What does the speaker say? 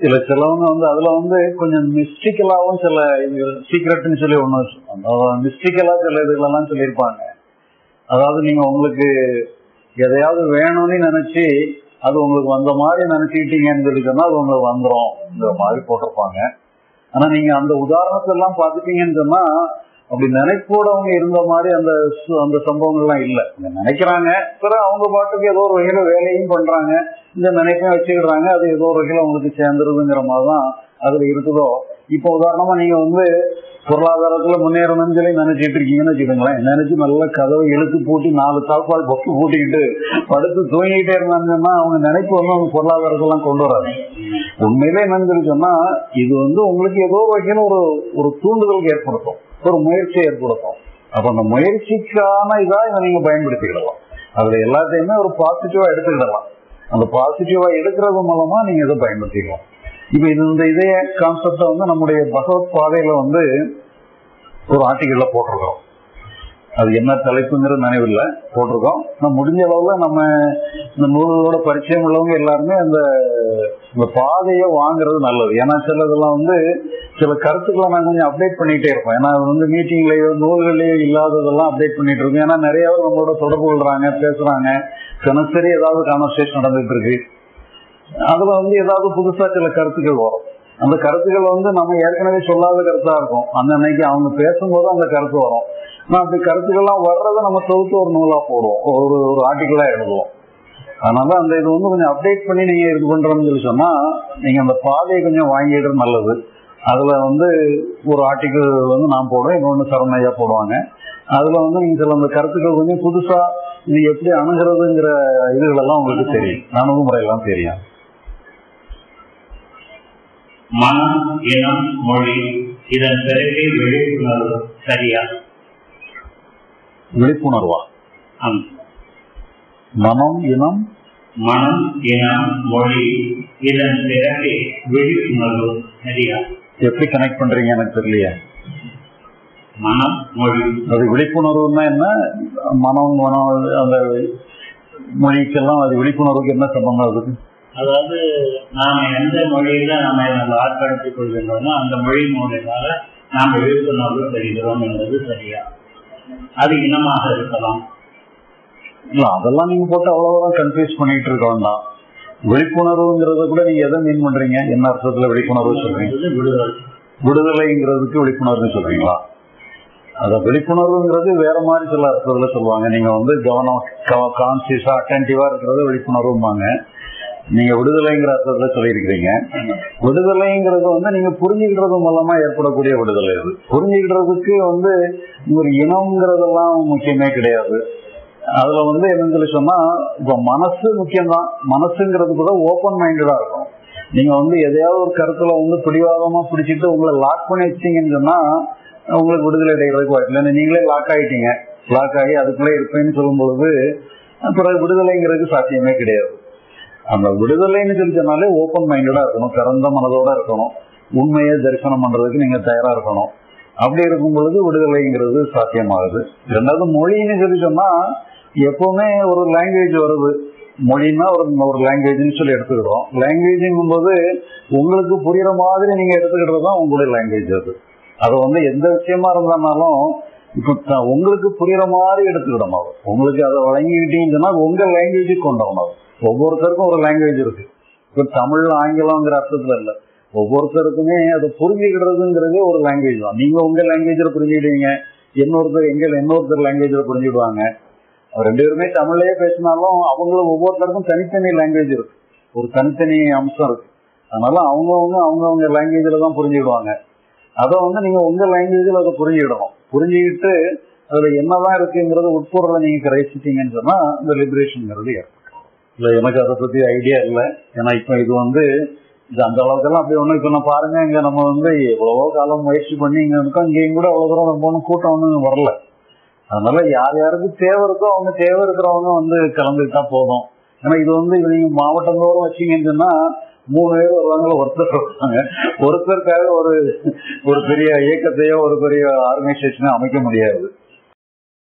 இல்ல சிலவங்க வந்து அதுல வந்து கொஞ்சம் மிஸ்டிக்கலாவும் சில சீக்ரெட்னு சொல்லி ஒண்ணு மிஸ்டிக்கலா சில இதுகளெல்லாம் சொல்லியிருப்பாங்க அதாவது நீங்க உங்களுக்கு எதையாவது வேணும்னு நினைச்சு அது உங்களுக்கு வந்த மாதிரி நினைச்சுக்கிட்டீங்கன்னு சொல்லி சொன்னா அது உங்களுக்கு வந்துரும் மாதிரி போட்டிருப்பாங்க ஆனா நீங்க அந்த உதாரணத்தை எல்லாம் பாத்துட்டீங்கன்னு சொன்னா அப்படி நினைப்போட அவங்க இருந்த மாதிரி அந்த சு- அந்த சம்பவங்கள்லாம் இல்ல இங்க நினைக்கிறாங்க பிறகு அவங்க பாட்டுக்கு ஏதோ ஒரு வகையில வேலையும் பண்றாங்க இந்த நினைப்பையும் வச்சுக்கிடுறாங்க அது ஏதோ ஒரு வகையில அவங்களுக்கு சேர்ந்துருதுங்கிற மாதிரிதான் அதுல இருக்குதோ இப்போ உதாரணமா நீங்க வந்து பொருளாதாரத்துல முன்னேறணும்னு சொல்லி நினைச்சிட்டு இருக்கீங்கன்னு வச்சுக்கோங்களேன் நினைச்சு நல்ல கதவை இழுத்து பூட்டி நாலு தாப்பால் பொக்கு பூட்டிக்கிட்டு படுத்து தூங்கிட்டே இருந்தாங்கன்னா அவங்க நினைப்பு வந்து அவங்க பொருளாதாரத்தெல்லாம் கொண்டு வராது உண்மையிலே என்னன்னு சொன்னா இது வந்து உங்களுக்கு ஏதோ ஒரு வகையில ஒரு ஒரு தூண்டுதலுக்கு ஏற்படுத்தும் ஒரு முயற்சியை ஏற்படுத்தும் அப்ப அந்த முயற்சிக்கான இதா இதை நீங்க பயன்படுத்திக்கிடலாம் அதுல எல்லாத்தையுமே ஒரு பாசிட்டிவா எடுத்துக்கிடலாம் அந்த பாசிட்டிவா எடுக்கிறது மூலமா நீங்க இதை பயன்படுத்திக்கலாம் இப்ப இது இந்த இதே கான்செப்ட வந்து நம்முடைய பகவத் பாதையில வந்து ஒரு ஆர்டிக்கல்ல போட்டிருக்கோம் அது என்ன தலைப்புங்கிற நினைவில்லை போட்டிருக்கோம் நான் முடிஞ்ச அளவுல நம்ம இந்த நூல்களோட பரிச்சயம் உள்ளவங்க எல்லாருமே அந்த இந்த பாதையை வாங்குறது நல்லது ஏன்னா சிலதெல்லாம் வந்து சில கருத்துக்களை நான் கொஞ்சம் அப்டேட் பண்ணிட்டே இருப்பேன் ஏன்னா அது வந்து மீட்டிங்லயோ நூல்கள்லயோ இல்லாததெல்லாம் அப்டேட் பண்ணிட்டு இருக்கோம் ஏன்னா நிறைய பேர் நம்மளோட தொடர்பு கொள்றாங்க பேசுறாங்க தினசரி ஏதாவது கான்வர்சேஷன் நடந்துட்டு இருக்கு அதுல வந்து ஏதாவது புதுசா சில கருத்துக்கள் வரும் அந்த கருத்துக்கள் வந்து நம்ம ஏற்கனவே சொல்லாத கருத்தா இருக்கும் அந்த அன்னைக்கு அவங்க பேசும்போது அந்த கருத்து வரும் ஆனா அப்படி கருத்துக்கள்லாம் வர்றதை நம்ம தொகுத்து ஒரு நூலா போடுவோம் ஒரு ஒரு ஆர்டிக்கலா எழுதுவோம் அதனால அந்த இது வந்து கொஞ்சம் அப்டேட் பண்ணி நீங்க இது பண்றோம்னு சொல்லி சொன்னா நீங்க அந்த பாதையை கொஞ்சம் வாங்கிடுறது நல்லது அதுல வந்து ஒரு ஆர்டிக்கல் வந்து நான் போடுவேன் இன்னொன்னு சரணையா போடுவாங்க அதுல வந்து நீங்க சில அந்த கருத்துக்கள் கொஞ்சம் புதுசா இது எப்படி அணுகிறதுங்கிற இதுகள் எல்லாம் உங்களுக்கு தெரியும் அணுகுமுறை எல்லாம் தெரியும் மனம் இனம் மொழி இதன் பிறகு விழிப்புணர்வு சரியா விழிப்புணர்வா ஆம். மனம் இனம் மனம் இனம் மொழி இதன் பிறகு விழிப்புணர்வு சரியா எப்படி கனெக்ட் பண்றீங்க எனக்கு தெரியலையே மனம் மொழி அது விழிப்புணர்வுன்னா என்ன மனம் மனம் அந்த மொழிக்கெல்லாம் அது விழிப்புணர்வுக்கு என்ன சம்பந்தம் அதுக்கு அதாவது நாம எந்த மொழியில நம்ம நம்ம ஆட்படுத்திக் கொள்கின்றோமோ அந்த மொழி மூலியமாக நாம் விழிப்புணர்வு பெறுகிறோம் என்பது சரியா அது இனமாக இருக்கலாம் இல்ல அதெல்லாம் நீங்க போட்டு அவ்வளவுதான் கன்ஃபியூஸ் பண்ணிட்டு இருக்க வேண்டாம் விழிப்புணர்வுங்கிறத கூட நீங்க எதை மீன் பண்றீங்க என்ன அர்த்தத்துல விழிப்புணர்வு சொல்றீங்க என்பது விடுதல் விடுதலைங்கிறதுக்கு விழிப்புணர்வு சொல்றீங்களா அத விழிப்புணர்வுங்கிறது வேற மாதிரி சில அர்த்தத்துல சொல்லுவாங்க நீங்க வந்து கவனம் கான்சியஸா அட்டன்டிவா இருக்கிறது விழிப்புணர்வுமாங்க நீங்க விடுதலைங்கிற அர்த்தத்துல சொல்லியிருக்கிறீங்க விடுதலைங்கிறது வந்து நீங்க புரிஞ்சுக்கிட்டது மூலமா ஏற்படக்கூடிய விடுதலை அது புரிஞ்சுக்கிட்டதுக்கு வந்து ஒரு இனம்ங்கிறதெல்லாம் முக்கியமே கிடையாது அதுல வந்து என்னன்னு சொல்லி சொன்னா இப்ப மனசு முக்கியம்தான் மனசுங்கிறது கூட ஓப்பன் மைண்டடா இருக்கும் நீங்க வந்து எதையாவது ஒரு கருத்துல வந்து பிடிவாதமா பிடிச்சிட்டு உங்களை லாக் பண்ணி வச்சீங்கன்னு சொன்னா உங்களுக்கு விடுதலை அடைகிறதுக்கு வாய்ப்பு இல்லை நீங்களே லாக் ஆயிட்டீங்க லாக் ஆகி அதுக்குள்ளே இருப்பேன்னு சொல்லும் பொழுது பிறகு விடுதலைங்கிறதுக்கு சாத்தியமே கிடையாது அந்த விடுதலைன்னு சொல்லி சொன்னாலே ஓப்பன் மைண்டடா இருக்கணும் திறந்த மனதோட இருக்கணும் உண்மையை தரிசனம் பண்றதுக்கு நீங்க தயாரா இருக்கணும் அப்படி இருக்கும் பொழுது விடுதலைங்கிறது சாத்தியமாகுது ரெண்டாவது மொழின்னு சொல்லி சொன்னா எப்பவுமே ஒரு லாங்குவேஜ் வருது மொழின்னா ஒரு ஒரு லாங்குவேஜ்னு சொல்லி எடுத்துக்கிறோம் லாங்குவேஜுங்கும் போது உங்களுக்கு புரியுற மாதிரி நீங்க எடுத்துக்கிட்டது தான் உங்களுடைய லாங்குவேஜ் அது அது வந்து எந்த விஷயமா இருந்தாலும் இப்ப த- உங்களுக்கு புரியுற மாதிரி எடுத்துக்கிடணும் அது உங்களுக்கு அதை வழங்கிக்கிட்டீங்கன்னா உங்க லாங்குவேஜுக்கு கொண்டு வரணும் அது. ஒவ்வொருத்தருக்கும் ஒரு லாங்குவேஜ் இருக்கு இப்ப தமிழ் ஆங்கிலம்ங்கிற அர்த்தத்துல இல்ல ஒவ்வொருத்தருக்குமே அதை புரிஞ்சுக்கிடுறதுங்கிறதே ஒரு லாங்குவேஜ் தான் நீங்க உங்க லாங்குவேஜ்ல புரிஞ்சுக்கிடுவீங்க இன்னொருத்தர் எங்க இன்னொருத்தர் லாங்குவேஜ்ல புரிஞ்சுக்கிடுவாங்க ரெண்டு பேருமே தமிழ்லயே பேசினாலும் அவங்களுக்கு ஒவ்வொருத்தருக்கும் தனித்தனி லாங்குவேஜ் இருக்கு ஒரு தனித்தனி அம்சம் இருக்கு அதனால அவங்கவுங்க அவங்கவுங்க லாங்குவேஜ்ல தான் புரிஞ்சுக்கிடுவாங்க அதை வந்து நீங்க உங்க லாங்குவேஜ்ல அதை புரிஞ்சுக்கிடணும் புரிஞ்சுக்கிட்டு அதுல என்னதான் இருக்குங்கிறத உட்பொருளை நீங்க கிரகிச்சிட்டீங்கன்னு சொன்னா இந்த லிபரேஷன்ங்கிறது ஏற்படும் இல்ல எனக்கு அதை பத்தி ஐடியா இல்லை ஏன்னா இப்ப இது வந்து இது அந்த அளவுக்கெல்லாம் அப்படி ஒண்ணும் இப்ப நான் பாருங்க இங்க நம்ம வந்து எவ்வளவோ காலம் முயற்சி பண்ணி இங்க இருக்கோம் இங்கேயும் கூட அவ்வளவு தூரம் ரொம்ப ஒண்ணும் கூட்டம் ஒன்றும் வரல அதனால யார் யாருக்கு தேவை இருக்கோ அவங்க தேவை இருக்கிறவங்க வந்து கலந்துக்கிட்டா போதும் ஏன்னா இது வந்து இது நீங்க மாவட்டம் தோறும் வச்சீங்கன்னு சொன்னா மூணு பேர் வருவாங்களோ ஒருத்தர் வருவாங்க ஒருத்தருக்காக ஒரு ஒரு பெரிய இயக்கத்தையோ ஒரு பெரிய ஆர்கனைசேஷனோ அமைக்க முடியாது